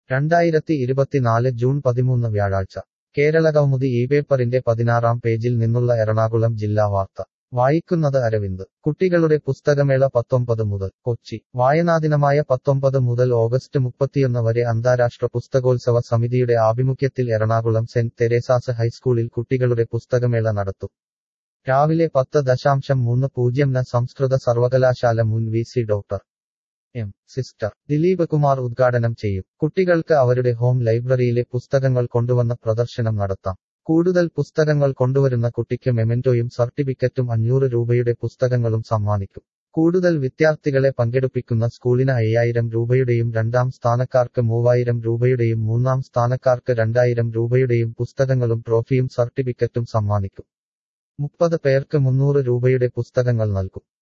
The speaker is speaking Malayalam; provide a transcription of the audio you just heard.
രണ്ടായിരത്തി ഇരുപത്തിനാല് ജൂൺ പതിമൂന്ന് വ്യാഴാഴ്ച കേരളകൗമുദി ഈ പേപ്പറിന്റെ പതിനാറാം പേജിൽ നിന്നുള്ള എറണാകുളം ജില്ലാ വാർത്ത വായിക്കുന്നത് അരവിന്ദ് കുട്ടികളുടെ പുസ്തകമേള പത്തൊമ്പത് മുതൽ കൊച്ചി വായനാദിനമായ പത്തൊമ്പത് മുതൽ ഓഗസ്റ്റ് മുപ്പത്തിയൊന്ന് വരെ അന്താരാഷ്ട്ര പുസ്തകോത്സവ സമിതിയുടെ ആഭിമുഖ്യത്തിൽ എറണാകുളം സെന്റ് തെരേസാസ് ഹൈസ്കൂളിൽ കുട്ടികളുടെ പുസ്തകമേള നടത്തും രാവിലെ പത്ത് ദശാംശം മൂന്ന് പൂജ്യം ന് സംസ്കൃത സർവകലാശാല മുൻ V C doctor M sister Dileep Kumar ഉദ്ഘാടനം ചെയ്യും കുട്ടികൾക്ക് അവരുടെ ഹോം ലൈബ്രറിയിലെ പുസ്തകങ്ങൾ കൊണ്ടുവന്ന പ്രദർശനം നടത്താം കൂടുതൽ പുസ്തകങ്ങൾ കൊണ്ടുവരുന്ന കുട്ടിക്ക് മെമെന്റോയും സർട്ടിഫിക്കറ്റും അഞ്ഞൂറ് രൂപയുടെ പുസ്തകങ്ങളും സമ്മാനിക്കും കൂടുതൽ വിദ്യാർത്ഥികളെ പങ്കെടുപ്പിക്കുന്ന സ്കൂളിന് അയ്യായിരം രൂപയുടെയും രണ്ടാം സ്ഥാനക്കാർക്ക് മൂവായിരം രൂപയുടെയും മൂന്നാം സ്ഥാനക്കാർക്ക് രണ്ടായിരം രൂപയുടെയും പുസ്തകങ്ങളും ട്രോഫിയും സർട്ടിഫിക്കറ്റും സമ്മാനിക്കും മുപ്പത് പേർക്ക് മുന്നൂറ് രൂപയുടെ പുസ്തകങ്ങൾ നൽകും